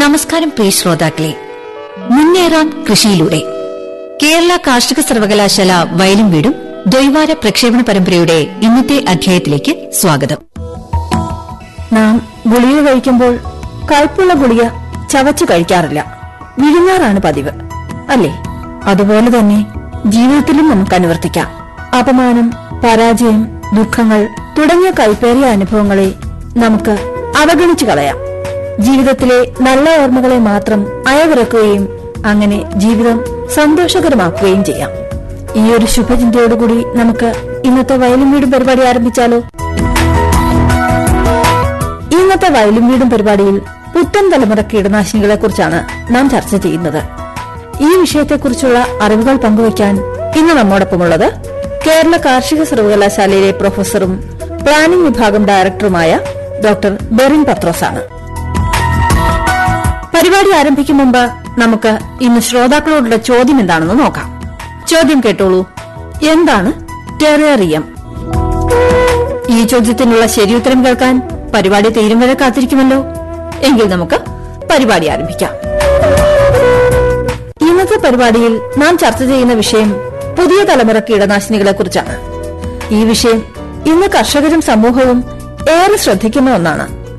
നമസ്കാരം പ്രിയ ശ്രോതാക്കളെ മുന്നേറാൻ കൃഷിയിലൂടെ കേരള കാർഷിക സർവകലാശാല വയലും വീടും ദ്വൈവാര പ്രക്ഷേപണ പരമ്പരയുടെ ഇന്നത്തെ അധ്യായത്തിലേക്ക് സ്വാഗതം നാം ഗുളിക കഴിക്കുമ്പോൾ കയ്പുള്ള ഗുളിക ചവച്ചു കഴിക്കാറില്ല വിഴുങ്ങാറാണ് പതിവ് അല്ലേ അതുപോലെ തന്നെ ജീവിതത്തിലും നമുക്ക് അനുവർത്തിക്കാം അപമാനം പരാജയം ദുഃഖങ്ങൾ തുടങ്ങിയ കൈപ്പേറിയ അനുഭവങ്ങളെ നമുക്ക് അവഗണിച്ചു കളയാം ജീവിതത്തിലെ നല്ല ഓർമ്മകളെ മാത്രം അയവിറക്കുകയും അങ്ങനെ ജീവിതം സന്തോഷകരമാക്കുകയും ചെയ്യാം ഈ ഒരു ശുഭചിന്തയോടുകൂടി നമുക്ക് ഇന്നത്തെ വയലും വീടും പരിപാടി ആരംഭിച്ചാലോ ഇന്നത്തെ വയലും വീടും പരിപാടിയിൽ പുത്തൻ തലമുറ കീടനാശിനികളെ കുറിച്ചാണ് നാം ചർച്ച ചെയ്യുന്നത് ഈ വിഷയത്തെക്കുറിച്ചുള്ള അറിവുകൾ പങ്കുവയ്ക്കാൻ ഇന്ന് നമ്മോടൊപ്പമുള്ളത് കേരള കാർഷിക സർവകലാശാലയിലെ പ്രൊഫസറും പ്ലാനിംഗ് വിഭാഗം ഡയറക്ടറുമായ ഡോക്ടർ ബെറിൻ പത്രോസാണ് പരിപാടി ആരംഭിക്കും മുമ്പ് നമുക്ക് ഇന്ന് ശ്രോതാക്കളോടുള്ള ചോദ്യം എന്താണെന്ന് നോക്കാം ചോദ്യം കേട്ടോളൂ എന്താണ് ടെറേറിയം ഈ ചോദ്യത്തിനുള്ള ശരിയുത്തരം കേൾക്കാൻ പരിപാടി തീരും വരെ കാത്തിരിക്കുമല്ലോ എങ്കിൽ നമുക്ക് പരിപാടി ആരംഭിക്കാം ഇന്നത്തെ പരിപാടിയിൽ നാം ചർച്ച ചെയ്യുന്ന വിഷയം പുതിയ തലമുറ കീടനാശിനികളെ കുറിച്ചാണ് ഈ വിഷയം ഇന്ന് കർഷകരും സമൂഹവും ഏറെ ശ്രദ്ധിക്കുന്ന ഒന്നാണ്